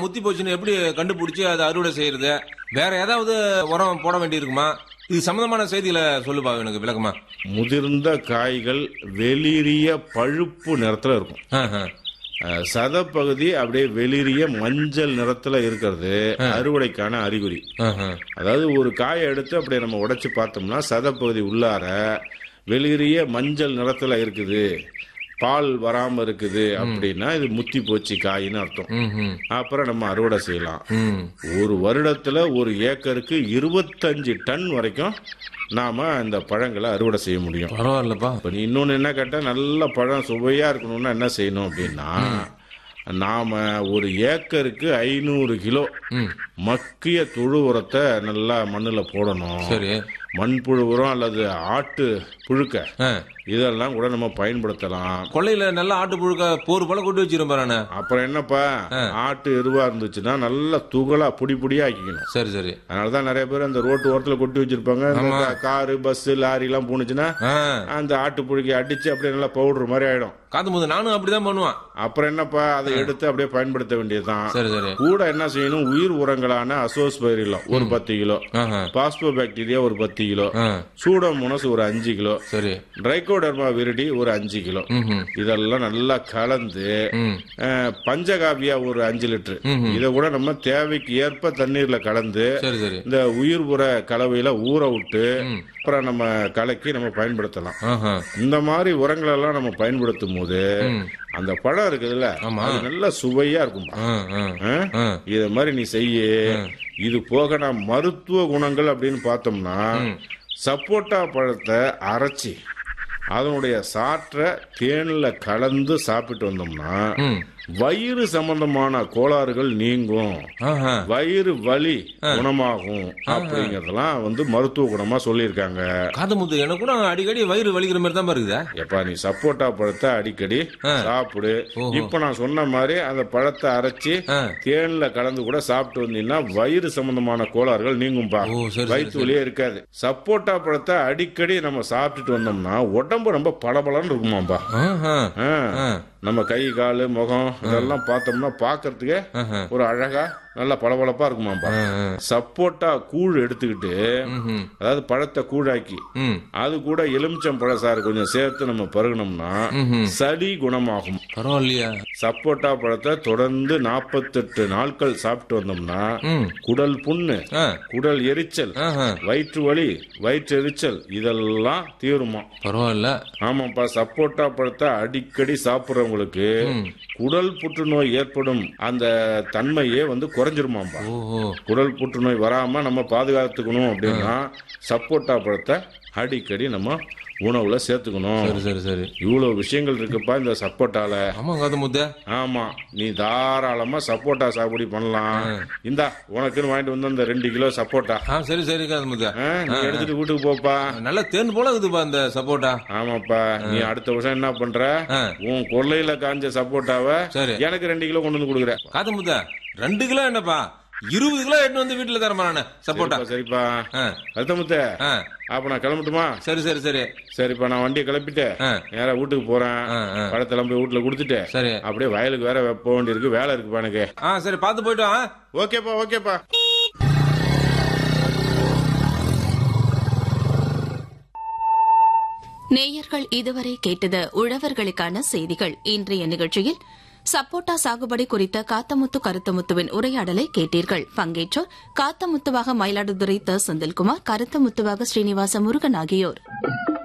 முத்தி போச்சுன்னு எப்படி கண்டுபிடிச்சு அதை அறுவடை செய்யறது வேற ஏதாவது உரம் போட வேண்டியிருக்குமா இது சம்பந்தமான செய்திகளை சொல்லுப்பா எனக்கு விளக்கமா முதிர்ந்த காய்கள் வெளிரிய பழுப்பு நிறத்துல இருக்கும் ஆஹா. அஹ், சதப்பகுதி அப்படியே வெளிரிய மஞ்சள் நிறத்துல இருக்கிறது அறுவடைக்கான அறிகுறி ஆஹா. அதாவது ஒரு காயை எடுத்து அப்படியே நம்ம உடைச்சு பார்த்தோம்னா சதப்பகுதி உள்ளார வெளிரிய மஞ்சள் நிறத்துல இருக்குது பால் வராம இருக்குது அப்படின்னா இது முத்தி போச்சு காயின்னு அர்த்தம் ம்ஹும். அப்புறம் நம்ம அறுவடை செய்யலாம் ம். ஒரு வருடத்துல ஒரு ஏக்கருக்கு இருபத்தஞ்சு டன் வரைக்கும் நாம இந்த பழங்களை அறுவடை செய்ய முடியும் பரவாயில்லப்பா இப்ப நீ இன்னொன்னு என்ன கேட்டா நல்ல பழம் சுவையா இருக்கணும்னா என்ன செய்யணும் அப்படின்னா நாம ஒரு ஏக்கருக்கு ஐநூறு கிலோ ம். மக்கிய தொழு உரத்தை நல்லா மண்ணுல போடணும் சரி மண்புழு உரம் அல்லது ஆட்டு புழுக்க ஆ. இதெல்லாம் கூட நம்ம பயன்படுத்தலாம் கொள்ளையில நல்லா ஆட்டு புழுக்க போர் போல கொண்டு வச்சிருப்பேன் நானு அப்புறம் என்னப்பா ஆட்டு எருவா இருந்துச்சுன்னா நல்லா துகளா புடி புடியா ஆக்கிக்கணும் சரி சரி அதனாலதான் நிறைய பேர் அந்த ரோட்டு ஓரத்துல கொட்டி வச்சிருப்பாங்க இந்த கா- காரு பஸ் லாரி எல்லாம் போனுச்சுன்னா ஆ. அந்த ஆட்டு புழுக்கை அடிச்சு அப்படியே நல்லா பவுடர் மாதிரி ஆயிடும் காத்தும் போது நானும் அப்படிதான் பண்ணுவேன் அப்புறம் என்னப்பா அதை எடுத்து அப்படியே பயன்படுத்த வேண்டியதுதான் சரி சரி கூட என்ன செய்யணும் உயிர் உரங்களான அசோஸ்பைரிலம் ஒரு பத்து கிலோ ஆஹா. பாஸ்போ பாக்டீரியா ஒரு பத்து கிலோ ஆ. சூடோமோனஸ் ஒரு அஞ்சு கிலோ சரி ட்ரைகோடர்மா விரிடி ஒரு அஞ்சு கிலோ ம்ஹும். இதெல்லாம் நல்லா கலந்து ம். அஹ், பஞ்சகாவியா ஒரு அஞ்சு லிட்டர் ம்ஹும். இதை கூட நம்ம தேவைக்கு ஏற்ப தண்ணீர்ல கலந்து சரி சரி இந்த உயிர் உர கலவையில ஊற விட்டு அப்புறம் நம்ம கலக்கி நம்ம பயன்படுத்தலாம் ஆஹா. இந்த மாதிரி உரங்கள் எல்லாம் நம்ம பயன்படுத்தும் போது ம். அந்த பழம் இருக்குதுல்ல ஆமா. அது நல்ல சுவையா இருக்கும் ஆ, ஆ. ஆ. இத மாதிரி நீ செய்ய இது போக நான் மருத்துவ குணங்கள் அப்படின்னு பார்த்தோம்னா சப்போட்டா பழத்தை அரைச்சி அதனுடைய சாற்றை தேன்ல கலந்து சாப்பிட்டு வந்தோம்னா ம். வயிறு சம்பந்தமான கோளாறுகள் நீங்கும் ஆஹா. வயிறு வலி குணமாகும் அப்படிங்கறதெல்லாம் வந்து மருத்துவ குணமா சொல்லியிருக்காங்க காது முத்து எனக்கு கூட அடிக்கடி வயிறு வலிக்கிற மாதிரி தான் இருக்குதா எப்பா நீ சப்போட்டா பழத்தை அடிக்கடி சாப்பிடு இப்ப நான் சொன்ன மாதிரி அந்த பழத்தை அரைச்சி ஆ. தேன்ல கலந்து கூட சாப்பிட்டு வந்தீங்கன்னா வயிறு சம்பந்தமான கோளாறுகள் நீங்கும்பா ஓ, சரி, வயிற்று வலியே இருக்காது சப்போட்டா பழத்தை அடிக்கடி நம்ம சாப்பிட்டுட்டு வந்தோம்னா உடம்பு ரொம்ப பளபளன்னு இருக்குமாம்பா ஆஹா. ஆ. ஆ. நம்ம கை காலு முகம் இதெல்லாம் பார்த்தோம்னா பாக்குறதுக்கே ஆஹா. ஒரு அழகா நல்ல பளபளப்பா இருக்குமாம்பா ஆ, ஆ. சப்போட்டா கூழ் எடுத்துக்கிட்டு ம்ஹும். அதாவது பழத்தை கூழாக்கி ம். அது கூட எலுமிச்சம் பழசாறு கொஞ்சம் சேர்த்து நம்ம பருகினோம்னா ம்ஹும். சளி குணமாகும் பரவாயில்லையா சப்போட்டா பழத்தை தொடர்ந்து நாற்பத்தெட்டு நாட்கள் சாப்பிட்டு வந்தோம்னா ம். குடல் புண்ணு ஆ. குடல் எரிச்சல் ஆஹா. வயிற்று வலி வயிற்றெரிச்சல் இதெல்லாம் தீருமா பரவாயில்ல ஆமாப்பா சப்போட்டா பழத்தை அடிக்கடி சாப்பிடுறவங்களுக்கு குடல் புற்றுநோய் ஏற்படும் அந்த தன்மையே வந்து குறைஞ்சிருமாம்பா ஓஹோ குடல் புற்றுநோய் வராம நம்ம பாதுகாத்துக்கணும் அப்படின்னா சப்போட்டா பழத்தை அடிக்கடி நம்ம உணவுல சேர்த்துக்கணும் சரி சரி சரி இவ்வளவு விஷயங்கள் இருக்குப்பா இந்த சப்போட்டால ஆமா காது முத்து ஆமா நீ தாராளமா சப்போட்டா சாகுபடி பண்ணலாம் இந்தா உனக்குன்னு வாங்கிட்டு வந்து அந்த ரெண்டு கிலோ சப்போட்டா ஆ சரி சரி காது முத்து ஆ, நீ எடுத்துட்டு வீட்டுக்கு போப்பா நல்ல தேன் போல இருக்குதுப்பா இந்த சப்போட்டா ஆமாப்பா நீ அடுத்த வருஷம் என்ன பண்ற ஆ. உன் கொள்ளையில காஞ்ச சப்போட்டாவை சரி. எனக்கு ரெண்டு கிலோ கொண்டு வந்து கொடுக்குற காது முத்து ரெண்டு கிலோ என்னப்பா இருபது கிலோ எடுத்து வந்து வீட்டுல தரமா நானு சப்போட்டா சரிப்பா ஆ. அழுத்தமுத்த ஆ. அப்ப நான் கிளம்பட்டுமா சரி சரி சரி சரிப்பா நான் வண்டியை கிளப்பிட்டு ஆ. நேரா வீட்டுக்கு போறேன் ஆ, ஆ. பழத்தெல்லாம் போய் வீட்டுல கொடுத்துட்டு சரி அப்படியே வயலுக்கு வேற போக வேண்டியிருக்கு வேலை இருக்குப்பா எனக்கு ஆ சரி பார்த்து போயிட்டு வா ஓகேப்பா ஓகேப்பா நேயர்கள் இதுவரை கேட்டது உழவர்களுக்கான செய்திகள் இன்றைய நிகழ்ச்சியில் சப்போட்டா சாகுபடி குறித்த காத்தமுத்து கருத்தமுத்துவின் உரையாடலை கேட்டீர்கள் பங்கேற்றோர் காத்தமுத்துவாக மயிலாடுதுறை த செந்தில்குமார் கருத்தமுத்துவாக ஸ்ரீனிவாச முருகன் ஆகியோர்